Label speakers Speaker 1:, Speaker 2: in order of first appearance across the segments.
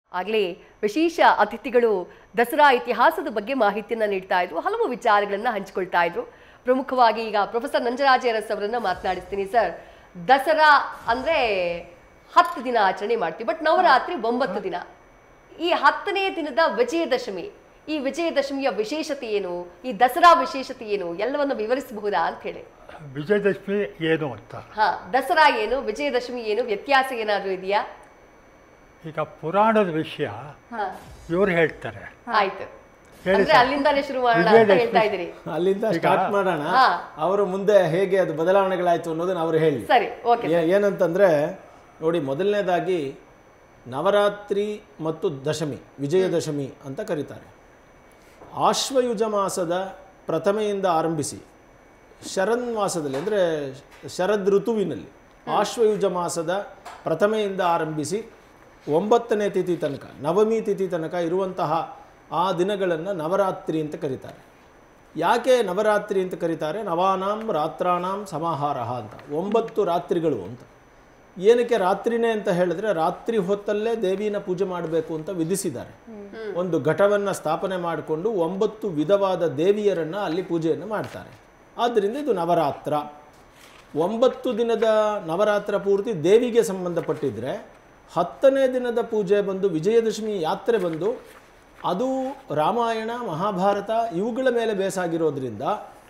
Speaker 1: ಆಗಲೇ ವಿಶೇಷ ಅತಿಥಿಗಳು ದಸರಾ ಇತಿಹಾಸದ ಬಗ್ಗೆ ಮಾಹಿತಿಯನ್ನ ನೀಡ್ತಾ ಇದ್ರು ಹಲವು ವಿಚಾರಗಳನ್ನ ಹಂಚಿಕೊಳ್ತಾ ಇದ್ರು ಪ್ರಮುಖವಾಗಿ ಈಗ ಪ್ರೊಫೆಸರ್ ನಂಜರಾಜ ಅರಸ್ ಅವರನ್ನ ಮಾತನಾಡಿಸ್ತೀನಿ ಸರ್ ದಸರಾ ಅಂದ್ರೆ ಹತ್ತು ದಿನ ಆಚರಣೆ ಮಾಡ್ತೀವಿ ಬಟ್ ನವರಾತ್ರಿ ಒಂಬತ್ತು ದಿನ ಈ ಹತ್ತನೇ ದಿನದ ವಿಜಯದಶಮಿ ಈ ವಿಜಯದಶಮಿಯ ವಿಶೇಷತೆ ಏನು ಈ ದಸರಾ ವಿಶೇಷತೆ ಏನು ಎಲ್ಲವನ್ನು ವಿವರಿಸಬಹುದಾ ಅಂತ ಹೇಳಿ
Speaker 2: ವಿಜಯದಶಮಿ ಏನು ಅಂತ
Speaker 1: ಹಾ ದಸರಾ ಏನು ವಿಜಯದಶಮಿ ಏನು ವ್ಯತ್ಯಾಸ ಏನಾದ್ರೂ ಇದೆಯಾ
Speaker 2: ಈಗ ಪುರಾಣದ ವಿಷಯ
Speaker 1: ಹಾ
Speaker 2: ಇವ್ರು ಹೇಳ್ತಾರೆ
Speaker 1: ಆಯ್ತು
Speaker 2: ಹೇಳಿ
Speaker 1: ಅಂದ್ರೆ
Speaker 2: ಸರ್.
Speaker 1: ಅಲ್ಲಿಂದಾನೇ ಶುರು ಮಾಡೋಣ ಅಂತ
Speaker 2: ವಿಜಯದಶಮಿ.
Speaker 1: ಹೇಳ್ತಾ ಇದ್ದೀರಿ
Speaker 3: ಅಲ್ಲಿಂದ
Speaker 2: ಈಗ-
Speaker 3: ಸ್ಟಾರ್ಟ್ ಮಾಡೋಣ
Speaker 1: ಹಾ.
Speaker 3: ಅವರು ಮುಂದೆ ಹೇಗೆ ಅದು ಬದಲಾವಣೆಗಳಾಯ್ತು ಅನ್ನೋದನ್ನ ಅವರು ಹೇಳಿ
Speaker 1: ಸರಿ ಓಕೆ
Speaker 3: ಏ- ಏನಂತಂದ್ರೆ ನೋಡಿ ಮೊದಲನೇದಾಗಿ ನವರಾತ್ರಿ ಮತ್ತು ದಶಮಿ ವಿಜಯದಶಮಿ ಅಂತ ಕರೀತಾರೆ ಆಶ್ವಯುಜ ಮಾಸದ ಪ್ರಥಮೆಯಿಂದ ಆರಂಭಿಸಿ ಶರನ್ ಮಾಸದಲ್ಲಿ ಅಂದರೆ ಶರದ್ ಋತುವಿನಲ್ಲಿ ಆಶ್ವಯುಜ ಮಾಸದ ಪ್ರಥಮೆಯಿಂದ ಆರಂಭಿಸಿ ಒಂಬತ್ತನೇ ತಿಥಿ ತನಕ ನವಮಿ ತಿಥಿ ತನಕ ಇರುವಂತಹ ಆ ದಿನಗಳನ್ನು ನವರಾತ್ರಿ ಅಂತ ಕರೀತಾರೆ ಯಾಕೆ ನವರಾತ್ರಿ ಅಂತ ಕರೀತಾರೆ ನವಾನಾಂ ರಾತ್ರಾಣಾಂ ಸಮಾಹಾರ ಅಂತ ಒಂಬತ್ತು ರಾತ್ರಿಗಳು ಅಂತ ಏನಕ್ಕೆ ರಾತ್ರಿನೇ ಅಂತ ಹೇಳಿದ್ರೆ ರಾತ್ರಿ ಹೊತ್ತಲ್ಲೇ ದೇವಿನ ಪೂಜೆ ಮಾಡಬೇಕು ಅಂತ ವಿಧಿಸಿದ್ದಾರೆ ಒಂದು ಘಟವನ್ನು ಸ್ಥಾಪನೆ ಮಾಡಿಕೊಂಡು ಒಂಬತ್ತು ವಿಧವಾದ ದೇವಿಯರನ್ನು ಅಲ್ಲಿ ಪೂಜೆಯನ್ನು ಮಾಡ್ತಾರೆ ಆದ್ದರಿಂದ ಇದು ನವರಾತ್ರ ಒಂಬತ್ತು ದಿನದ ನವರಾತ್ರ ಪೂರ್ತಿ ದೇವಿಗೆ ಸಂಬಂಧಪಟ್ಟಿದ್ರೆ ಹತ್ತನೇ ದಿನದ ಪೂಜೆ ಬಂದು ವಿಜಯದಶಮಿ ಯಾತ್ರೆ ಬಂದು ಅದು ರಾಮಾಯಣ ಮಹಾಭಾರತ ಇವುಗಳ ಮೇಲೆ ಬೇಸಾಗಿರೋದ್ರಿಂದ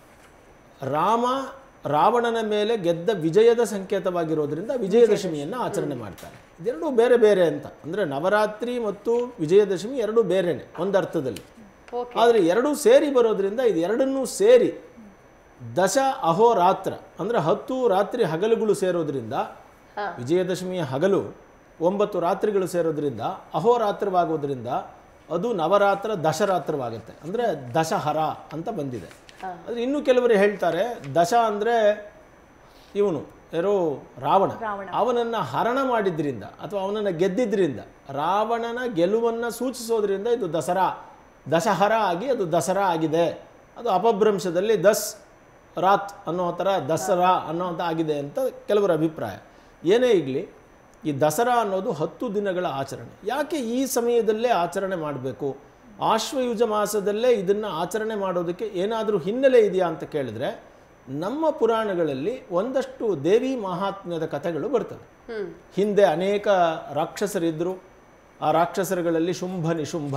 Speaker 3: ರಾಮ ರಾವಣನ ಮೇಲೆ ಗೆದ್ದ ವಿಜಯದ ಸಂಕೇತವಾಗಿರೋದ್ರಿಂದ ವಿಜಯದಶಮಿಯನ್ನು ಆಚರಣೆ ಮಾಡ್ತಾರೆ ಇದೆರಡೂ ಬೇರೆ ಬೇರೆ ಅಂತ ಅಂದರೆ ನವರಾತ್ರಿ ಮತ್ತು ವಿಜಯದಶಮಿ ಎರಡೂ ಬೇರೆನೆ ಒಂದರ್ಥದಲ್ಲಿ
Speaker 1: ಓಕೆ
Speaker 3: ಆದರೆ ಎರಡೂ ಸೇರಿ ಬರೋದ್ರಿಂದ ಇದು ಎರಡನ್ನೂ ಸೇರಿ ದಶ ಅಹೋರಾತ್ರ ಅಂದರೆ ಹತ್ತು ರಾತ್ರಿ ಹಗಲುಗಳು ಸೇರೋದ್ರಿಂದ
Speaker 1: ಹಾ.
Speaker 3: ವಿಜಯದಶಮಿಯ ಹಗಲು ಒಂಬತ್ತು ರಾತ್ರಿಗಳು ಸೇರೋದ್ರಿಂದ ಅಹೋರಾತ್ರವಾಗೋದ್ರಿಂದ ಅದು ನವರಾತ್ರ ದಶರಾತ್ರವಾಗುತ್ತೆ ಅಂದರೆ ದಶಹರ ಅಂತ ಬಂದಿದೆ ಆದರೆ ಇನ್ನು ಕೆಲವರು ಹೇಳ್ತಾರೆ ದಶ ಅಂದರೆ ಇವನು ಯಾರೋ ರಾವಣ ಅವನನ್ನು ಹರಣ ಮಾಡಿದ್ರಿಂದ ಅಥವಾ ಅವನನ್ನು ಗೆದ್ದಿದ್ರಿಂದ ರಾವಣನ ಗೆಲುವನ್ನು ಸೂಚಿಸೋದ್ರಿಂದ ಇದು ದಸರಾ ದಶಹರ ಆಗಿ ಅದು ದಸರಾ ಆಗಿದೆ ಅದು ಅಪಭ್ರಂಶದಲ್ಲಿ ದಸ್ ರಾತ್ ಅನ್ನೋ ಥರ ದಸರಾ ಅನ್ನೋಂಥ ಆಗಿದೆ ಅಂತ ಕೆಲವರ ಅಭಿಪ್ರಾಯ ಏನೇ ಇರಲಿ ಈ ದಸರಾ ಅನ್ನೋದು ಹತ್ತು ದಿನಗಳ ಆಚರಣೆ ಯಾಕೆ ಈ ಸಮಯದಲ್ಲೇ ಆಚರಣೆ ಮಾಡಬೇಕು ಆಶ್ವಯುಜ ಮಾಸದಲ್ಲೇ ಇದನ್ನು ಆಚರಣೆ ಮಾಡೋದಕ್ಕೆ ಏನಾದರೂ ಹಿನ್ನೆಲೆ ಇದೆಯಾ ಅಂತ ಕೇಳಿದ್ರೆ ನಮ್ಮ ಪುರಾಣಗಳಲ್ಲಿ ಒಂದಷ್ಟು ದೇವಿ ಮಹಾತ್ಮ್ಯದ ಕಥೆಗಳು ಬರ್ತವೆ
Speaker 1: ಹ್ಮ್
Speaker 3: ಹಿಂದೆ ಅನೇಕ ರಾಕ್ಷಸರಿದ್ದರು ಆ ರಾಕ್ಷಸರುಗಳಲ್ಲಿ ಶುಂಭ ನಿಶುಂಭ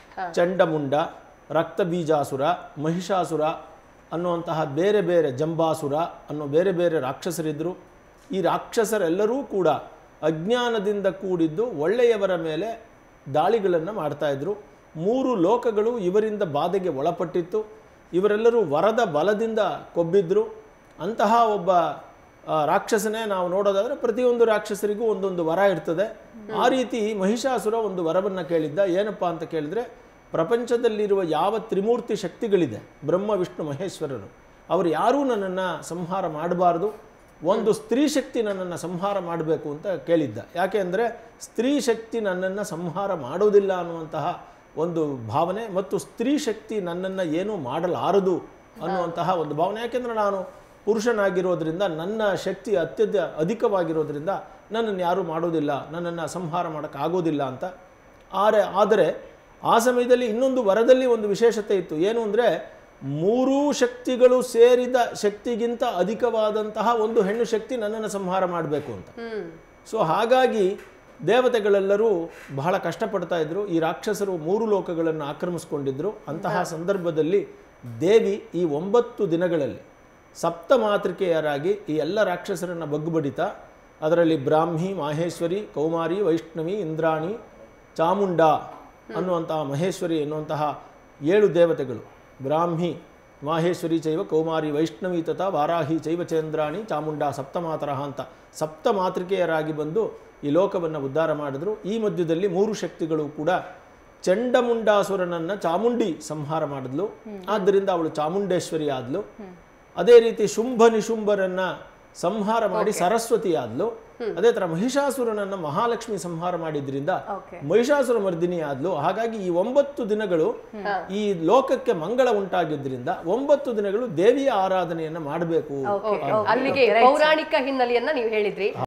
Speaker 3: ಚಂಡಮುಂಡ ರಕ್ತಬೀಜಾಸುರ ಮಹಿಷಾಸುರ ಅನ್ನುವಂತಹ ಬೇರೆ ಬೇರೆ ಜಂಬಾಸುರ ಅನ್ನೋ ಬೇರೆ ಬೇರೆ ರಾಕ್ಷಸರಿದ್ದರು ಈ ರಾಕ್ಷಸರೆಲ್ಲರೂ ಕೂಡ ಅಜ್ಞಾನದಿಂದ ಕೂಡಿದ್ದು ಒಳ್ಳೆಯವರ ಮೇಲೆ ದಾಳಿಗಳನ್ನು ಮಾಡ್ತಾಯಿದ್ರು ಮೂರು ಲೋಕಗಳು ಇವರಿಂದ ಬಾಧೆಗೆ ಒಳಪಟ್ಟಿತ್ತು ಇವರೆಲ್ಲರೂ ವರದ ಬಲದಿಂದ ಕೊಬ್ಬಿದ್ರು ಅಂತಹ ಒಬ್ಬ ಆ, ರಾಕ್ಷಸನೇ ನಾವು ನೋಡೋದಾದರೆ ಪ್ರತಿಯೊಂದು ರಾಕ್ಷಸರಿಗೂ ಒಂದೊಂದು ವರ ಇರ್ತದೆ ಆ ರೀತಿ ಮಹಿಷಾಸುರ ಒಂದು ವರವನ್ನು ಕೇಳಿದ್ದ ಏನಪ್ಪ ಅಂತ ಕೇಳಿದ್ರೆ ಪ್ರಪಂಚದಲ್ಲಿರುವ ಯಾವ ತ್ರಿಮೂರ್ತಿ ಶಕ್ತಿಗಳಿದೆ ಬ್ರಹ್ಮ ವಿಷ್ಣು ಮಹೇಶ್ವರರು ಅವರು ಯಾರೂ ನನ್ನನ್ನು ಸಂಹಾರ ಮಾಡಬಾರ್ದು ಒಂದು ಸ್ತ್ರೀ ಶಕ್ತಿ ನನ್ನನ್ನು ಸಂಹಾರ ಮಾಡಬೇಕು ಅಂತ ಕೇಳಿದ್ದ ಯಾಕೆ ಅಂದರೆ ಸ್ತ್ರೀ ಶಕ್ತಿ ನನ್ನನ್ನು ಸಂಹಾರ ಮಾಡೋದಿಲ್ಲ ಅನ್ನುವಂತಹ ಒಂದು ಭಾವನೆ ಮತ್ತು ಸ್ತ್ರೀ ಶಕ್ತಿ ನನ್ನನ್ನು ಏನೂ ಮಾಡಲಾರದು ಅನ್ನುವಂತಹ ಒಂದು ಭಾವನೆ ಯಾಕೆಂದರೆ ನಾನು ಪುರುಷನಾಗಿರೋದ್ರಿಂದ ನನ್ನ ಶಕ್ತಿ ಅತ್ಯಂತ ಅಧಿಕವಾಗಿರೋದ್ರಿಂದ ನನ್ನನ್ನು ಯಾರೂ ಮಾಡೋದಿಲ್ಲ ನನ್ನನ್ನು ಸಂಹಾರ ಮಾಡೋಕ್ಕಾಗೋದಿಲ್ಲ ಅಂತ ಆರೆ ಆದರೆ ಆ ಸಮಯದಲ್ಲಿ ಇನ್ನೊಂದು ವರದಲ್ಲಿ ಒಂದು ವಿಶೇಷತೆ ಇತ್ತು ಏನು ಅಂದರೆ ಮೂರೂ ಶಕ್ತಿಗಳು ಸೇರಿದ ಶಕ್ತಿಗಿಂತ ಅಧಿಕವಾದಂತಹ ಒಂದು ಹೆಣ್ಣು ಶಕ್ತಿ ನನ್ನನ್ನು ಸಂಹಾರ ಮಾಡಬೇಕು ಅಂತ
Speaker 1: ಹ್ಮ್
Speaker 3: ಸೊ ಹಾಗಾಗಿ ದೇವತೆಗಳೆಲ್ಲರೂ ಬಹಳ ಕಷ್ಟಪಡ್ತಾ ಇದ್ರು ಈ ರಾಕ್ಷಸರು ಮೂರು ಲೋಕಗಳನ್ನು ಆಕ್ರಮಿಸ್ಕೊಂಡಿದ್ರು ಅಂತಹ ಸಂದರ್ಭದಲ್ಲಿ ದೇವಿ ಈ ಒಂಬತ್ತು ದಿನಗಳಲ್ಲಿ ಸಪ್ತ ಮಾತೃಕೆಯರಾಗಿ ಈ ಎಲ್ಲ ರಾಕ್ಷಸರನ್ನು ಬಗ್ಗುಬಡಿತಾ ಅದರಲ್ಲಿ ಬ್ರಾಹ್ಮಿ ಮಾಹೇಶ್ವರಿ ಕೌಮಾರಿ ವೈಷ್ಣವಿ ಇಂದ್ರಾಣಿ ಚಾಮುಂಡ ಅನ್ನುವಂತಹ ಮಹೇಶ್ವರಿ ಎನ್ನುವಂತಹ ಏಳು ದೇವತೆಗಳು ಬ್ರಾಹ್ಮಿ ಮಾಹೇಶ್ವರಿ ಚೈವ ಕೌಮಾರಿ ವೈಷ್ಣವಿ ತಥಾ ವಾರಾಹಿ ಚೈವ ಚಂದ್ರಾಣಿ ಚಾಮುಂಡ ಸಪ್ತಮಾತರಹ ಅಂತ ಸಪ್ತ ಮಾತೃಕೆಯರಾಗಿ ಬಂದು ಈ ಲೋಕವನ್ನು ಉದ್ಧಾರ ಮಾಡಿದ್ರು ಈ ಮಧ್ಯದಲ್ಲಿ ಮೂರು ಶಕ್ತಿಗಳು ಕೂಡ ಚಂಡಮುಂಡಾಸುರನನ್ನು ಚಾಮುಂಡಿ ಸಂಹಾರ ಮಾಡಿದ್ಲು ಆದ್ದರಿಂದ ಅವಳು ಚಾಮುಂಡೇಶ್ವರಿ ಆದ್ಲು ಅದೇ ರೀತಿ ಶುಂಭ ನಿಶುಂಭರನ್ನ ಸಂಹಾರ ಮಾಡಿ ಸರಸ್ವತಿ ಆದ್ಲು ಅದೇ ತರ ಮಹಿಷಾಸುರನನ್ನ ಮಹಾಲಕ್ಷ್ಮಿ ಸಂಹಾರ ಮಾಡಿದ್ರಿಂದ
Speaker 4: Okay.
Speaker 3: ಮಹಿಷಾಸುರ ಮರ್ದಿನಿ ಆದ್ಲು ಹಾಗಾಗಿ ಈ ಒಂಬತ್ತು ದಿನಗಳು ಈ ಲೋಕಕ್ಕೆ ಮಂಗಳ ಉಂಟಾಗಿದ್ರಿಂದ ಒಂಬತ್ತು ದಿನಗಳು ದೇವಿಯ ಆರಾಧನೆಯನ್ನ ಮಾಡಬೇಕು
Speaker 1: ಓಕೆ ಅಲ್ಲಿಗೆ ಪೌರಾಣಿಕ ಹಿನ್ನೆಲೆಯನ್ನ ನೀವು ಹೇಳಿದ್ರಿ